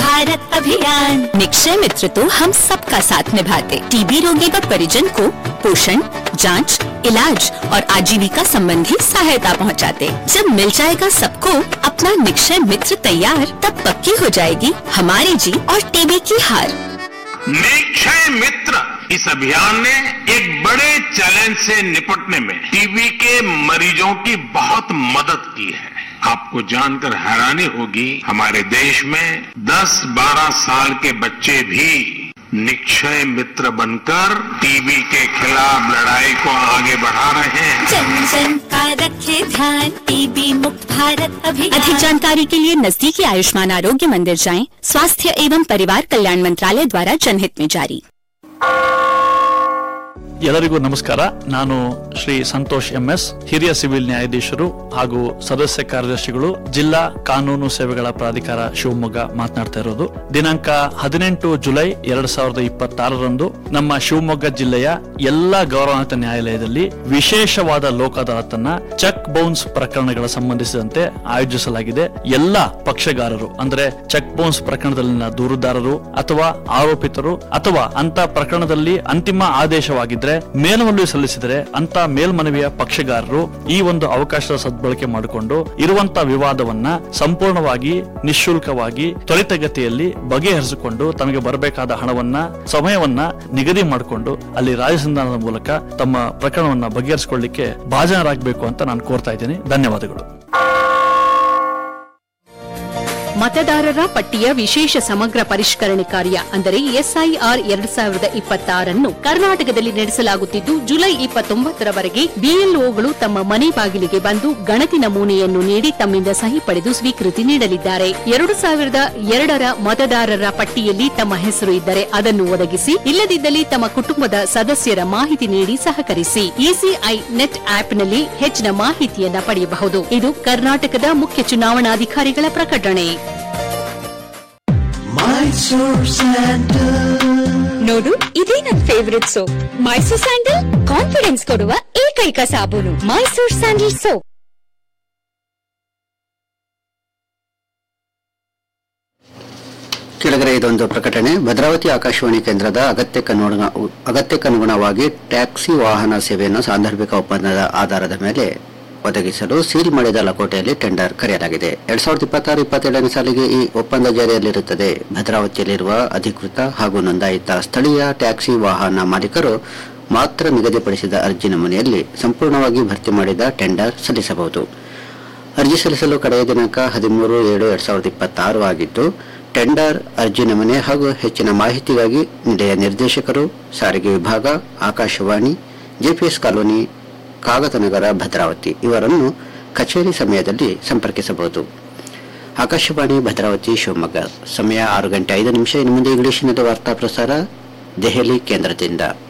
भारत अभियान निक्षय मित्र तो हम सबका साथ निभाते टीबी रोगी व परिजन को पोषण जांच, इलाज और आजीविका संबंधी सहायता पहुंचाते। जब मिल जाएगा सबको अपना निक्षय मित्र तैयार तब पक्की हो जाएगी हमारी जीत और टीबी की हार निक्षय मित्र इस अभियान ने एक बड़े चैलेंज से निपटने में टीबी के मरीजों की बहुत मदद की है आपको जानकर हैरानी होगी हमारे देश में 10-12 साल के बच्चे भी निक्षय मित्र बनकर टीबी के खिलाफ लड़ाई को आगे बढ़ा रहे हैं जन जन का रखे ध्यान टीबी मुक्त भारत अभियान अधिक जानकारी के लिए नजदीकी आयुष्मान आरोग्य मंदिर जाएं स्वास्थ्य एवं परिवार कल्याण मंत्रालय द्वारा जनहित में जारी ಎಲ್ಲರಿಗೂ ನಮಸ್ಕಾರ ನಾನು ಶ್ರೀ ಸಂತೋಷ್ ಎಂಎಸ್ ಹಿರಿಯ ಸಿವಿಲ್ ನ್ಯಾಯಾಧೀಶರು ಹಾಗೂ ಸದಸ್ಯ ಕಾರ್ಯದರ್ಶಿಗಳು ಜಿಲ್ಲಾ ಕಾನೂನು ಸೇವೆಗಳ ಪ್ರಾಧಿಕಾರ ಶಿವಮೊಗ್ಗ ಮಾತನಾಡ್ತಾ ಇರೋದು ದಿನಾಂಕ ಹದಿನೆಂಟು ಜುಲೈ ಎರಡ್ ಸಾವಿರದ ಇಪ್ಪತ್ತಾರರಂದು ನಮ್ಮ ಶಿವಮೊಗ್ಗ ಜಿಲ್ಲೆಯ ಎಲ್ಲಾ ಗೌರವಾನ್ವಿತ ನ್ಯಾಯಾಲಯದಲ್ಲಿ ವಿಶೇಷವಾದ ಲೋಕ ಅದಾಲತನ್ನ ಚೆಕ್ ಬೌನ್ಸ್ ಪ್ರಕರಣಗಳ ಸಂಬಂಧಿಸಿದಂತೆ ಆಯೋಜಿಸಲಾಗಿದೆ ಎಲ್ಲಾ ಪಕ್ಷಗಾರರು ಅಂದ್ರೆ ಚೆಕ್ ಬೌನ್ಸ್ ಪ್ರಕರಣದಲ್ಲಿನ ದೂರುದಾರರು ಅಥವಾ ಆರೋಪಿತರು ಅಥವಾ ಅಂತ ಪ್ರಕರಣದಲ್ಲಿ ಅಂತಿಮ ಆದೇಶವಾಗಿದ್ರೆ ಮೇಲ್ಮನವಿ ಸಲ್ಲಿಸಿದರೆ ಅಂತ ಮೇಲ್ಮನವಿಯ ಪಕ್ಷಗಾರರು ಈ ಒಂದು ಅವಕಾಶದ ಸದ್ಬಳಕೆ ಮಾಡಿಕೊಂಡು ಇರುವಂತ ವಿವಾದವನ್ನ ಸಂಪೂರ್ಣವಾಗಿ ನಿಶುಲ್ಕವಾಗಿ ತ್ವರಿತಗತಿಯಲ್ಲಿ ಬಗೆಹರಿಸಿಕೊಂಡು ತಮಗೆ ಬರಬೇಕಾದ ಹಣವನ್ನ ಸಮಯವನ್ನ ನಿಗದಿ ಮಾಡಿಕೊಂಡು ಅಲ್ಲಿ ರಾಜಸಂಧಾನದ ಮೂಲಕ ತಮ್ಮ ಪ್ರಕರಣವನ್ನ ಬಗೆಹರಿಸಿಕೊಳ್ಳಿಕ್ಕೆ ಭಾಜನರಾಗಬೇಕು ಅಂತ ನಾನು ಕೋರ್ತಾ ಇದ್ದೀನಿ ಧನ್ಯವಾದಗಳು ಮತದಾರರ ಪಟ್ಟಿಯ ವಿಶೇಷ ಸಮಗ್ರ ಪರಿಷ್ಕರಣೆ ಕಾರ್ಯ ಅಂದರೆ ಎಸ್ಐಆರ್ ಎರಡ್ ಸಾವಿರದ ಇಪ್ಪತ್ತಾರನ್ನು ಕರ್ನಾಟಕದಲ್ಲಿ ನಡೆಸಲಾಗುತ್ತಿದ್ದು ಜುಲೈ ಇಪ್ಪತ್ತೊಂಬತ್ತರವರೆಗೆ ಬಿಎಲ್ಒಗಳು ತಮ್ಮ ಮನೆ ಬಾಗಿಲಿಗೆ ಬಂದು ಗಣತಿ ನಮೂನೆಯನ್ನು ನೀಡಿ ತಮ್ಮಿಂದ ಸಹಿ ಪಡೆದು ಸ್ವೀಕೃತಿ ನೀಡಲಿದ್ದಾರೆ ಎರಡು ಸಾವಿರದ ಎರಡರ ಮತದಾರರ ಪಟ್ಟಿಯಲ್ಲಿ ತಮ್ಮ ಹೆಸರು ಇದ್ದರೆ ಅದನ್ನು ಒದಗಿಸಿ ಇಲ್ಲದಿದ್ದಲ್ಲಿ ತಮ್ಮ ಕುಟುಂಬದ ಸದಸ್ಯರ ಮಾಹಿತಿ ನೀಡಿ ಸಹಕರಿಸಿ ಇಸಿಐ ನೆಟ್ ಆಪ್ನಲ್ಲಿ ಹೆಚ್ಚಿನ ಮಾಹಿತಿಯನ್ನ ಪಡೆಯಬಹುದು ಇದು ಕರ್ನಾಟಕದ ಮುಖ್ಯ ಚುನಾವಣಾಧಿಕಾರಿಗಳ ಪ್ರಕಟಣೆ ನೋಡು ಇದೇ ನನ್ favourite soap Mysore sandal confidence ಕೊಡುವ ಏಕೈಕ ಸಾಬೂನು ಮೈಸೂರ್ ಸ್ಯಾಂಡಲ್ ಸೋಪ್ ಕೆಳಗಡೆ ಇದೊಂದು ಪ್ರಕಟಣೆ ಭದ್ರಾವತಿ ಆಕಾಶವಾಣಿ ಕೇಂದ್ರದ ಅಗತ್ಯಕ್ಕನುಗುಣ ಅಗತ್ಯಕ್ಕನುಗುಣವಾಗಿ ಟ್ಯಾಕ್ಸಿ ವಾಹನ ಸೇವೆಯನ್ನು ಸಾಂದರ್ಭಿಕ ಒಪ್ಪಂದದ ಆಧಾರದ ಮೇಲೆ ಒದಗಿಸಲು ಸೀಲ್ ಮಾಡಿದ ಲಕೋಟೆಯಲ್ಲಿ ಟೆಂಡರ್ ಕರೆಯಲಾಗಿದೆ ಎರಡ್ ಸಾವಿರದ ಇಪ್ಪತ್ತಾರು ಇಪ್ಪತ್ತೇಳನೇ ಸಾಲಿಗೆ ಈ ಒಪ್ಪಂದ ಜಾರಿಯಲ್ಲಿರುತ್ತದೆ ಭದ್ರಾವತಿಯಲ್ಲಿರುವ ಅಧಿಕೃತ ಹಾಗೂ ನೋಂದಾಯಿತ ಸ್ಥಳೀಯ ಟ್ಯಾಕ್ಸಿ ವಾಹನ ಮಾಲೀಕರು ಮಾತ್ರ ನಿಗದಿಪಡಿಸಿದ ಅರ್ಜಿ ನಮೂನೆಯಲ್ಲಿ ಸಂಪೂರ್ಣವಾಗಿ ಭರ್ತಿ ಮಾಡಿದ ಟೆಂಡರ್ ಸಲ್ಲಿಸಬಹುದು ಅರ್ಜಿ ಸಲ್ಲಿಸಲು ಕಡೆಯ ದಿನಾಂಕ ಹದಿಮೂರು ಏಳು ಎರಡ್ ಸಾವಿರದ ಇಪ್ಪತ್ತಾರು ಆಗಿದ್ದು ಟೆಂಡರ್ ಅರ್ಜಿ ನಮೂನೆ ಹಾಗೂ ಹೆಚ್ಚಿನ ಮಾಹಿತಿಗಾಗಿ ನಿಲಯ ನಿರ್ದೇಶಕರು ಸಾರಿಗೆ ವಿಭಾಗ ಆಕಾಶವಾಣಿ ಜೆಪಿಎಸ್ ಕಾಲೋನಿ ಕಾಗದನಗರ ಭದ್ರಾವತಿ ಇವರನ್ನು ಕಚೇರಿ ಸಮಯದಲ್ಲಿ ಸಂಪರ್ಕಿಸಬಹುದು ಆಕಾಶವಾಣಿ ಭದ್ರಾವತಿ ಶಿವಮೊಗ್ಗ ಸಮಯ ಆರು ಗಂಟೆ ಐದು ನಿಮಿಷ ಇನ್ನು ಮುಂದೆ ಇಂಗ್ಲಿಷಿನಲ್ಲಿ ವಾರ್ತಾ ಪ್ರಸಾರ ದೆಹಲಿ ಕೇಂದ್ರದಿಂದ